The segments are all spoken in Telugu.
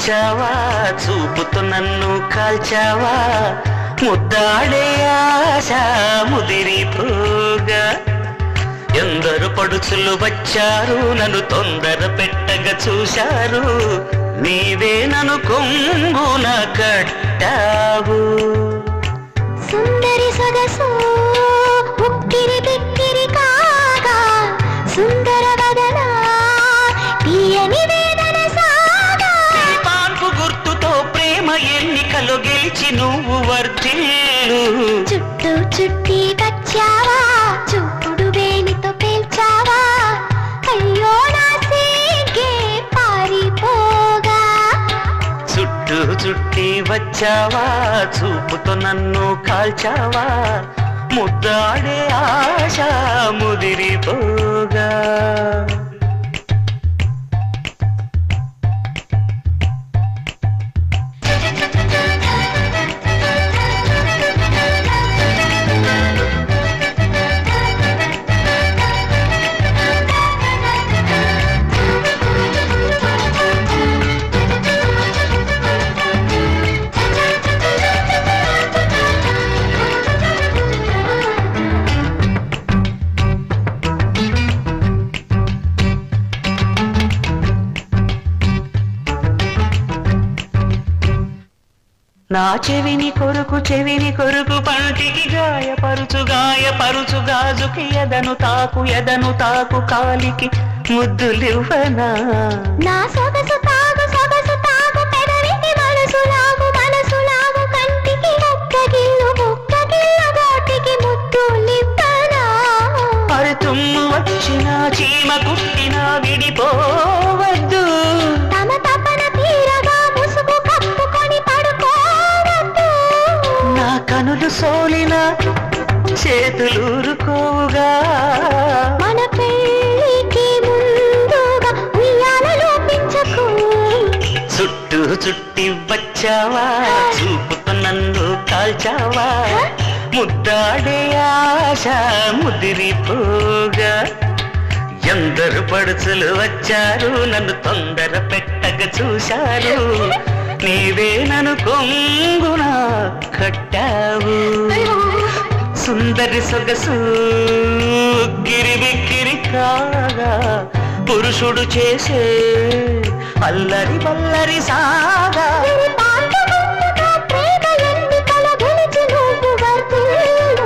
వచ్చావా చూపుతూ నన్ను కాల్చావా ముద్దాడే ఆశ ముదిరిపోగా ఎందరు పడుచులు వచ్చారు నన్ను తొందర పెట్టగా చూశారు నీవే నన్ను కొంగున కట్టావు సుందరి సొగసు ఉక్కిరి బిక్కిరి కాగా సుందర వదన తీయని వేదన సాగా ఈ పాన్పు గుర్తుతో ప్రేమ ఎన్నికలు గెలిచి నువ్వు వర్ధిల్లు చుట్టూ చుట్టి వచ్చావా చూపుడు వేణితో పేల్చావా అయ్యో నా సీగే పారిపోగా చుట్టూ చుట్టి వచ్చావా చూపుతో నన్ను కాల్చావా ముద్దాడే ఆశ ముదిరిపోగా నా చెవిని కొరుకు చెవిని కొరుకు పంటికి గాయపరుచు గాయపరుచు గాజుకి ఎదను తాకు ఎదను తాకు కాలికి ముద్దులివ్వనా నా సొగసు తాగు సొగసు తాగు పెదవికి మనసు లాగు మనసు లాగు కంటికి ఒక్క గిల్లు ఒక్క గిల్లు గోటికి ముద్దు లిప్పనా అరి తుమ్ము వచ్చిన చీమ కుట్టిన విడిపోవద్దు తమ తపన తీరగా ముసుగు కప్పుకొని పడుకోవద్దు నా కనులు సోలిన చేతులూరుకోవుగా మన పెళ్ళికి ముందుగా ఉయ్యాలలో పెంచకు చుట్టూ చుట్టి వచ్చావా చూపుతో నన్ను కాల్చావా ముద్దాడే ఆశ ముదిరిపోగా ఎందరు పడుచులు వచ్చారు నన్ను తొందర పెట్టగా చూశారు నీవే నన్ను కొంగున కట్టావు సుందరి సొగసు గిరి బిక్కిరి కాగా పురుషుడు చేసే అల్లరి బల్లరి సాగా ఇది పాండవులుగా ప్రేమ ఎన్నికల గెలిచి నువ్వు వర్ధిల్లు.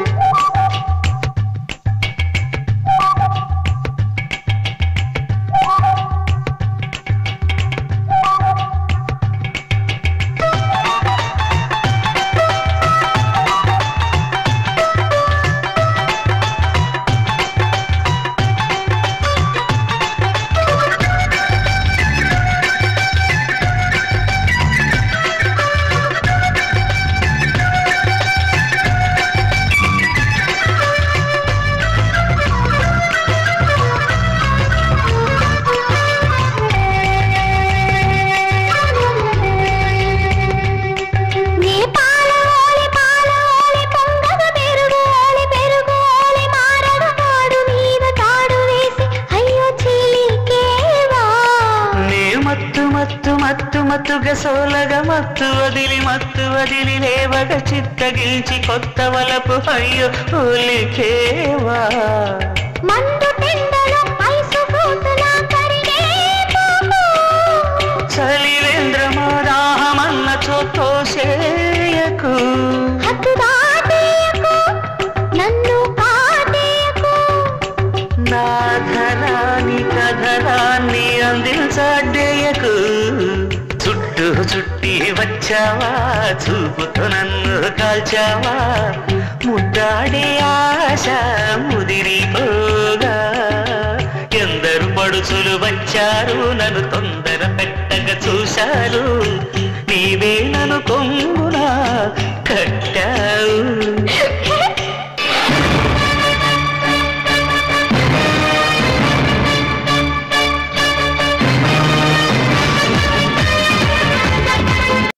నీ పాల ఓలి పాల ఓలి పొంగగ పెరుగు ఓలి పెరుగు ఓలి మారగ తాడు మీద తాడు వేసి అయ్యో చీలికేవా నే మత్తు మత్తు మత్తు మత్తుగా సోలగా మత్తు వదిలి మత్తు వదిలి లేవగ చిత్తగిల్చి కొత్త వలపు అయ్యో ఒలికేవా మండు టెండలో ఐసు ఫ్రూటులా కరిగే పోపు. చలివేంద్రమా రాహమన్న చోతోసేయకు హద్దు దాటేయకు, నన్ను కాటేయకు. నా ధరాని కధరాన్ని అందించడేయకు చుట్టూ చుట్టి వచ్చావా చూపుతో నన్ను కాల్చావా ముద్దాడే ఆశ ముదిరిపోగా ఎందరు పడుచులు వచ్చారు నన్ను తొందర పెట్టగా చూశారు నీవే నన్ను కొంగున కట్టావు